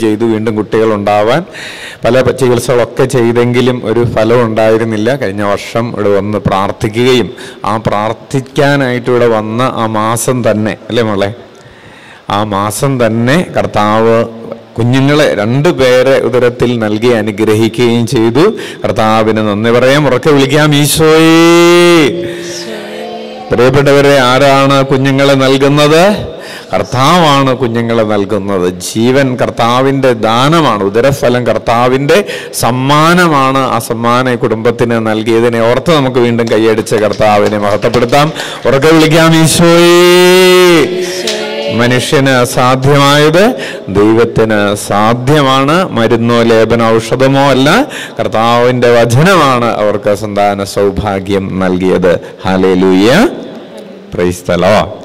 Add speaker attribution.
Speaker 1: ചെയ്തു വീണ്ടും കുട്ടികൾ ഉണ്ടാവാൻ പല ചികിത്സകളൊക്കെ ചെയ്തെങ്കിലും ഒരു ഫലം ഉണ്ടായിരുന്നില്ല കഴിഞ്ഞ വർഷം ഇവിടെ വന്ന് പ്രാർത്ഥിക്കുകയും ആ പ്രാർത്ഥിക്കാനായിട്ട് ഇവിടെ വന്ന ആ മാസം തന്നെ അല്ലേ മോളെ ആ മാസം തന്നെ കർത്താവ് കുഞ്ഞുങ്ങളെ രണ്ടു പേരെ ഉദരത്തിൽ നൽകി അനുഗ്രഹിക്കുകയും ചെയ്തു കർത്താവിന് നന്ദി പറയാം ഉറക്കെ വിളിക്കാം ഈശോയേ പ്രിയപ്പെട്ടവരെ ആരാണ് കുഞ്ഞുങ്ങളെ നൽകുന്നത് കർത്താവാണ് കുഞ്ഞുങ്ങളെ നൽകുന്നത് ജീവൻ കർത്താവിൻ്റെ ദാനമാണ് ഉദരഫലം കർത്താവിൻ്റെ സമ്മാനമാണ് ആ സമ്മാനം ഈ കുടുംബത്തിന് നൽകിയതിനെ ഓർത്ത് നമുക്ക് വീണ്ടും കൈയടിച്ച് കർത്താവിനെ മഹത്വപ്പെടുത്താം ഉറക്കെ വിളിക്കാം ഈശോയേ മനുഷ്യന് അസാധ്യമായത് ദൈവത്തിന് സാധ്യമാണ് മരുന്നോ ലേപന ഔഷധമോ അല്ല കർത്താവിൻ്റെ വചനമാണ് അവർക്ക് സന്താന സൗഭാഗ്യം നൽകിയത് ഹാലേ ലൂയ പ്രൈസ്തലോ